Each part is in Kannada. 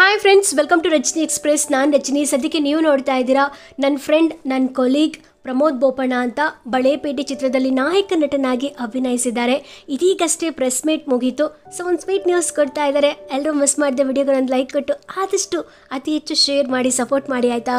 hi friends welcome to Rajani express ನಾನು ರಜನಿ ಸದ್ಯಕ್ಕೆ ನೀವು ನೋಡ್ತಾ ಇದ್ದೀರಾ ನನ್ನ ಫ್ರೆಂಡ್ ನನ್ನ ಕೊಲೀಗ್ ಪ್ರಮೋದ್ ಬೋಪಣ್ಣ ಅಂತ ಬಳೆಪೇಟೆ ಚಿತ್ರದಲ್ಲಿ ನಾಯಕ ನಟನಾಗಿ ಅಭಿನಯಿಸಿದ್ದಾರೆ ಇದೀಗಷ್ಟೇ ಪ್ರೆಸ್ ಮೀಟ್ ಮುಗೀತು ಸೊ ಒಂದು ಸ್ವೀಟ್ ನ್ಯೂಸ್ ಕೊಡ್ತಾ ಇದ್ದಾರೆ ಎಲ್ಲರೂ ಮಿಸ್ ಮಾಡಿದ ವಿಡಿಯೋಗೆ ಒಂದು ಲೈಕ್ ಕೊಟ್ಟು ಆದಷ್ಟು ಅತಿ ಹೆಚ್ಚು ಶೇರ್ ಮಾಡಿ ಸಪೋರ್ಟ್ ಮಾಡಿ ಆಯಿತಾ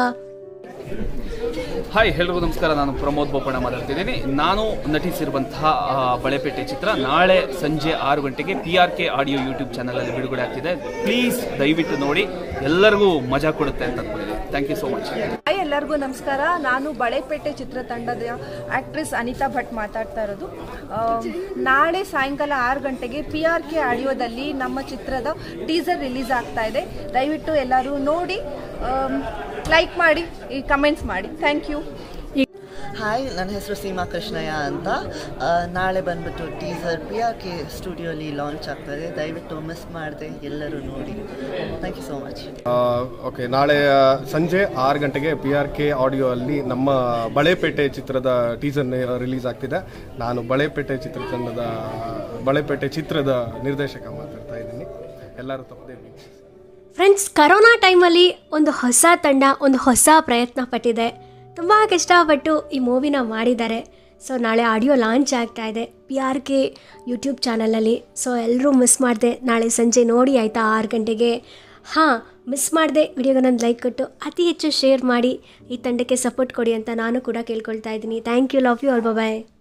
ಹಾಯ್ ಎಲ್ರಿಗೂ ನಮಸ್ಕಾರ ನಾನು ಪ್ರಮೋದ್ ಬೋಪಣ್ಣ ಮಾತಾಡ್ತಿದ್ದೀನಿ ನಾನು ನಟಿಸಿರುವಂತಹ ಆ, ಬಳೆಪೇಟೆ ಚಿತ್ರ ನಾಳೆ ಸಂಜೆ ಆರು ಗಂಟೆಗೆ P R K audio YouTube ಚಾನಲಲ್ಲಿ ಬಿಡುಗಡೆ ಆಗ್ತಿದೆ ಪ್ಲೀಸ್ ದಯವಿಟ್ಟು ನೋಡಿ ಎಲ್ಲರಿಗೂ ಮಜಾ ಕೊಡುತ್ತೆ ಅಂತ ಅಂದ್ಕೊಂಡಿದ್ದೀನಿ thank you so much hi ಎಲ್ಲರಿಗೂ ನಮಸ್ಕಾರ ನಾನು ಬಳೆಪೇಟೆ ಚಿತ್ರತಂಡದ ಆಕ್ಟ್ರೆಸ್ ಅನಿತಾ ಭಟ್ ಮಾತಾಡ್ತಾ ಇರೋದು ಆ, ನಾಳೆ ಸಾಯಂಕಾಲ ಆರು ಗಂಟೆಗೆ ಪಿ ಆರ್ ಕೆ ಆಡಿಯೋದಲ್ಲಿ ನಮ್ಮ ಚಿತ್ರದ ಟೀಸರ್ ರಿಲೀಸ್ ಆಗ್ತಾ ಇದೆ ದಯವಿಟ್ಟು ಎಲ್ಲರೂ ನೋಡಿ ಲೈಕ್ ಮಾಡಿ ಈ ಕಮೆಂಟ್ಸ್ ಮಾಡಿ ಥ್ಯಾಂಕ್ ಯು ಹಾಯ್ ನನ್ನ ಹೆಸರು ಸೀಮಾ ಕೃಷ್ಣಯ್ಯ ಅಂತ ಆ, ನಾಳೆ ಬಂದ್ಬಿಟ್ಟು ಟೀಸರ್ ಪಿ ಆರ್ ಕೆ ಸ್ಟುಡಿಯೋಲಿ ಲಾಂಚ್ ಆಗ್ತದೆ ದಯವಿಟ್ಟು ಮಿಸ್ ಮಾಡದೆ ಎಲ್ಲರೂ ನೋಡಿ thank you so much okay ನಾಳೆ ಆ, ಸಂಜೆ ಆರು ಗಂಟೆಗೆ ಪಿ ಆರ್ ಕೆ ಆಡಿಯೋ ಅಲ್ಲಿ ನಮ್ಮ ಬಳೆಪೇಟೆ ಚಿತ್ರದ ಟೀಸರ್ ರಿಲೀಸ್ ಆಗ್ತಿದೆ ನಾನು ಬಳೆಪೇಟೆ ಚಿತ್ರತಂಡದ ಬಳೆಪೇಟೆ ಚಿತ್ರದ ನಿರ್ದೇಶಕ ಮಾತಾಡ್ತಾ ಇದ್ದೀನಿ ಎಲ್ಲರೂ ತಪ್ಪದೆ ವೀಕ್ಷಿಸಿ ಫ್ರೆಂಡ್ಸ್ ಕರೋನಾ ಟೈಮಲ್ಲಿ ಒಂದು ಹೊಸ ತಂಡ ಒಂದು ಹೊಸ ಪ್ರಯತ್ನ ಪಟ್ಟಿದೆ ತುಂಬ ಕಷ್ಟಪಟ್ಟು ಈ ಮೂವಿನ ಮಾಡಿದ್ದಾರೆ ಸೊ ನಾಳೆ ಆಡಿಯೋ ಲಾಂಚ್ ಆಗ್ತಾ ಇದೆ ಪಿ ಆರ್ ಕೆ ಯೂಟ್ಯೂಬ್ ಚಾನಲಲ್ಲಿ ಸೊ ಎಲ್ಲರೂ ಮಿಸ್ ಮಾಡಿದೆ ನಾಳೆ ಸಂಜೆ ನೋಡಿ ಆಯಿತಾ ಆರು ಗಂಟೆಗೆ ಹಾಂ ಮಿಸ್ ಮಾಡಿದೆ ವಿಡಿಯೋಗೆ ನಾನು ಲೈಕ್ ಕೊಟ್ಟು ಅತಿ ಹೆಚ್ಚು ಶೇರ್ ಮಾಡಿ ಈ ತಂಡಕ್ಕೆ ಸಪೋರ್ಟ್ ಕೊಡಿ ಅಂತ ನಾನು ಕೂಡ ಕೇಳ್ಕೊಳ್ತಾ ಇದ್ದೀನಿ thank you love you all bye